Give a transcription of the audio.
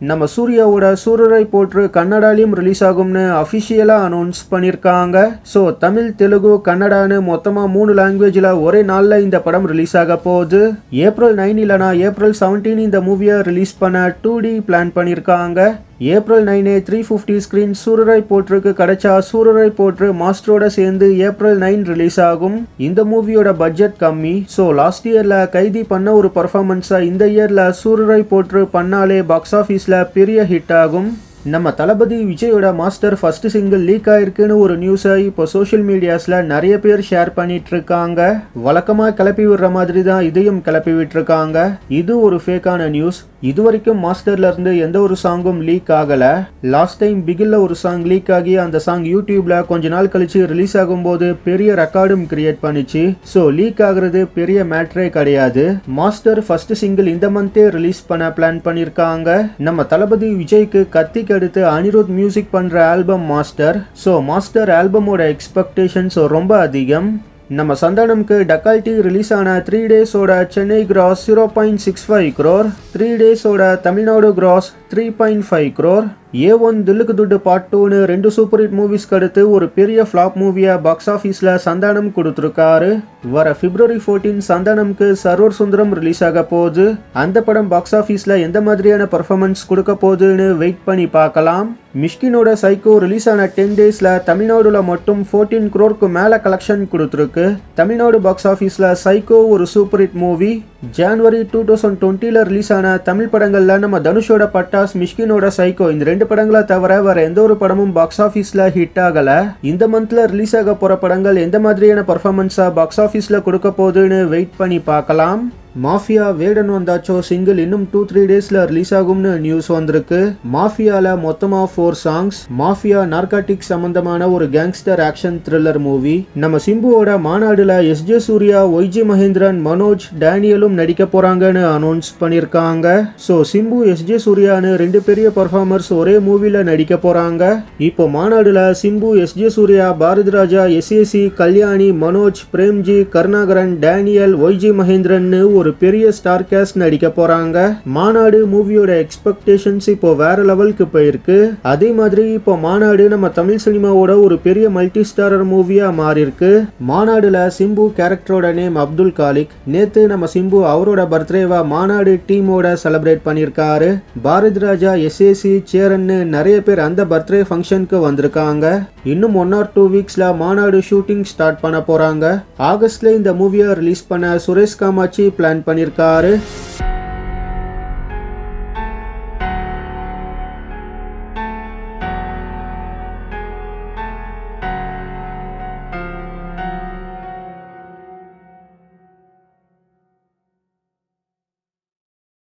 நம்ம சூர்யாவோட சூரரை போற்று கன்னடாலையும் ரிலீஸ் ஆகும்னு அஃபிஷியலாக அனௌன்ஸ் பண்ணியிருக்காங்க ஸோ தமிழ் தெலுங்கு கன்னடான்னு மொத்தமாக மூணு லாங்குவேஜில் ஒரே நாளில் இந்த படம் ரிலீஸ் ஆக போகுது ஏப்ரல் நைன் இல்லைனா ஏப்ரல் செவன்டீன் இந்த மூவியை ரிலீஸ் பண்ண டூ டி பிளான் பண்ணியிருக்காங்க ஏப்ரல் நைனே த்ரீ ஃபிஃப்டி ஸ்க்ரீன் சூரரை போற்றுக்கு கிடைச்சா சூரரை போற்று மாஸ்டரோட சேர்ந்து ஏப்ரல் நைன் ரிலீஸ் ஆகும் இந்த மூவியோட பட்ஜெட் கம்மி ஸோ லாஸ்ட் இயரில் கைதி பண்ண ஒரு பர்ஃபார்மன்ஸாக இந்த இயரில் சூரரை போற்று பண்ணாலே பாக்ஸ் ஆஃபீஸில் பெரிய ஹிட் ஆகும் நம்ம தளபதி விஜயோட மாஸ்டர் ஃபர்ஸ்ட் சிங்கிள் லீக் ஆயிருக்குன்னு ஒரு நியூஸை இப்போ சோஷியல் மீடியாஸில் நிறைய பேர் ஷேர் பண்ணிட்டு இருக்காங்க வழக்கமாக கிளப்பி விடுற மாதிரி தான் இதையும் கிளப்பி விட்டுருக்காங்க இது ஒரு ஃபேக்கான நியூஸ் இது வரைக்கும் மாஸ்டர்ல இருந்து எந்த ஒரு சாங்கும் லீக் ஆகல லாஸ்ட் டைம் பிகில்ல ஒரு சாங் லீக் ஆகி அந்த சாங் யூடியூப்ல கொஞ்ச நாள் கழிச்சு ரிலீஸ் ஆகும்போது பெரிய ரெக்கார்டும் கிரியேட் பண்ணிச்சு ஸோ லீக் ஆகுறது பெரிய மேட்ரே கிடையாது மாஸ்டர் ஃபர்ஸ்ட் சிங்கிள் இந்த மந்தே ரிலீஸ் பண்ண பிளான் பண்ணியிருக்காங்க நம்ம தளபதி விஜய்க்கு கத்திக்கு அடுத்து அனிருத் மியூசிக் பண்ற ஆல்பம் மாஸ்டர் ஸோ மாஸ்டர் ஆல்பமோட எக்ஸ்பெக்டேஷன்ஸ் ரொம்ப அதிகம் நம்ம சந்தானம்க்கு டக்கால்டி ரிலீஸ் ஆன த்ரீ டேஸோட Chennai gross zero point six five crore three டேஸோட Tamil Nadu gross three point five crore A one Dhilluku Dhuddu part டூன்னு ரெண்டு சூப்பர் ஹிட் மூவிஸ்க்கு அடுத்து ஒரு பெரிய ஃப்ளாப் மூவியை பாக்ஸ் ஆஃபீஸில் சந்தானம் கொடுத்துருக்காரு வர பிப்ரவரி ஃபோர்டீன் சந்தானம்க்கு சர்வர் சுந்தரம் ரிலீஸ் ஆக போகுது அந்த படம் பாக்ஸ் ஆஃபீஸில் எந்த மாதிரியான பர்ஃபார்மன்ஸ் கொடுக்க போகுதுன்னு வெயிட் பண்ணி பார்க்கலாம் மிஷ்கினோட சைக்கோ ரிலீஸ் ஆன டென் டேஸில் தமிழ்நாடுல மட்டும் ஃபோர்டீன் க்ரோருக்கு மேலே கலெக்ஷன் கொடுத்துருக்கு தமிழ்நாடு பாக்ஸ் ஆஃபீஸில் சைக்கோ ஒரு super hit movie January two thousand டுவெண்ட்டியில் ரிலீஸ் ஆன தமிழ் படங்களில் நம்ம தனுஷோட பட்டாஸ் மிஷ்கினோட சைக்கோ இந்த ரெண்டு படங்களை தவிர வேற எந்த ஒரு படமும் பாக்ஸ் ஆஃபீஸில் ஹிட் ஆகலை இந்த மந்த்ல ரிலீஸ் ஆக போகிற படங்கள் எந்த மாதிரியான பர்ஃபார்மன்ஸாக பாக்ஸ் ஆஃபீஸில் கொடுக்க போகுதுன்னு வெயிட் பண்ணி பார்க்கலாம் மாஃபியா வேடன் வந்தாச்சோ சிங்கிள் இன்னும் டூ த்ரீ டேஸில் ரிலீஸ் ஆகும்னு நியூஸ் வந்திருக்கு மாஃபியாவில் மொத்தமாக ஃபோர் சாங்ஸ் மாஃபியா நார்காட்டிக் சம்பந்தமான ஒரு கேங்ஸ்டர் ஆக்ஷன் த்ரில்லர் மூவி நம்ம சிம்புவோட மாநாடுல S J Suryah Y G Mahendran Manoj டேனியலும் நடிக்க போறாங்கன்னு அனௌன்ஸ் பண்ணியிருக்காங்க ஸோ சிம்பு எஸ் ஜே சூர்யான்னு ரெண்டு பெரிய பர்ஃபார்மர்ஸ் ஒரே மூவியில் நடிக்க போறாங்க இப்போ மாநாடுல Simbu S J Suryah Bharathi Raja SAC Kalyani Manoj Premji Karunakaran Daniel Y G Mahendran ஒரு பெரிய ஸ்டார் கேஸ்ட் நடிக்க போறாங்க மாநாடு மூவியோட எக்ஸ்பெக்டேஷன்ஸ் இப்போ வேற லெவலுக்கு போயிருக்கு அதே மாதிரி இப்போ மாநாடு நம்ம தமிழ் சினிமாவோட ஒரு பெரிய மல்டி ஸ்டாரர் மூவியா மாறி இருக்கு மாநாடுல சிம்பு கேரக்டரோட நேம் அப்துல் காலிக் நேத்து நம்ம சிம்பு அவரோட பர்த்டேவா மாநாடு டீமோட செலிப்ரேட் பண்ணியிருக்காரு பாரதி ராஜா எஸ்ஏசி சேரன்னு நிறைய பேர் அந்த பர்த்டே ஃபங்க்ஷனுக்கு வந்திருக்காங்க இன்னும் ஒன் ஆர் டூ வீக்ஸ்ல மாநாடு ஷூட்டிங் ஸ்டார்ட் பண்ண போறாங்க ஆகஸ்ட்ல இந்த மூவியை ரிலீஸ் பண்ண சுரேஷ் காமாட்சி பிளான் பண்ணியிருக்காரு